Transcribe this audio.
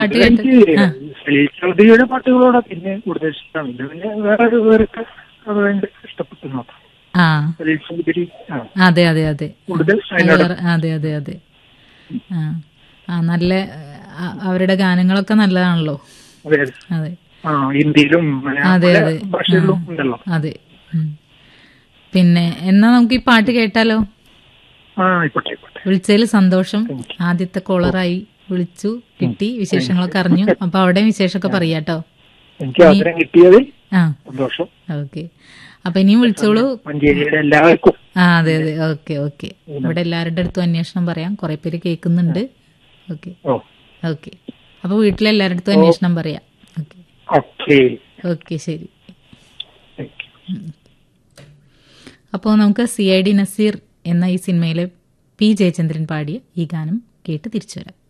പാട്ട് കേട്ട് എനിക്ക് ആ സലീൽ ചൗധരിയുടെ പാട്ടുകളോടെ പിന്നെ കൂടുതൽ ഇഷ്ടമാണ് ഇത് പിന്നെ വേറെ ഒരു വേറൊക്കെ അത് ഭയങ്കര ഇഷ്ടപ്പെട്ടു മാത്രം ആ സലീൽ ചൗധരി ആ അതെ അതെ അതെ കൂടുതൽ അതിനോട് വേറെ- അതെ അതെ അതെ ആ ആ നല്ല ആ, അവരുടെ ഗാനങ്ങളൊക്കെ നല്ലതാണല്ലോ അതെ അതെ. അതെ ആ ഹിന്ദിയിലും അതെ മലയാള അതെ ഭാഷകളിലും ആ, ഉണ്ടല്ലോ അതെ ഉം. പിന്നെ എന്നാ നമുക്ക് ഈ പാട്ട് കേട്ടാലോ ആ ആയിക്കോട്ടെ ആയിക്കോട്ടെ വിളിച്ചതിൽ സന്തോഷം ആദ്യത്തെ കോളറായി വിളിച്ചു കിട്ടി വിശേഷങ്ങളൊക്കെ അറിഞ്ഞു അപ്പൊ അവിടെ വിശേഷമൊക്കെ പറയാട്ടോ എനിക്ക് അവസരം കിട്ടിയതിൽ ആ സന്തോഷം ഓക്കെ അപ്പൊ ഇനിയും വിളിച്ചോളൂ മഞ്ചേരിയുടെ എല്ലാവർക്കും ആ അതെ അതെ ഓക്കെ ഓക്കെ ഇവിടെ എല്ലാവരുടെ അടുത്തും അന്വേഷണം പറയാം കുറെ പേര് കേൾക്കുന്നുണ്ട് ഓക്കെ ഓ ഓക്കെ അപ്പൊ വീട്ടിലെല്ലാവരുടെ അടുത്തും അന്വേഷണം പറയാം ഓക്കെ ഓക്കെ ഓക്കെ ശരി താങ്ക് യു അപ്പോൾ നമുക്ക് സി ഐ ഡി നസീർ എന്ന ഈ സിനിമയിലെ പി ജയചന്ദ്രൻ പാടിയ ഈ ഗാനം കേട്ട് തിരിച്ചു വരാം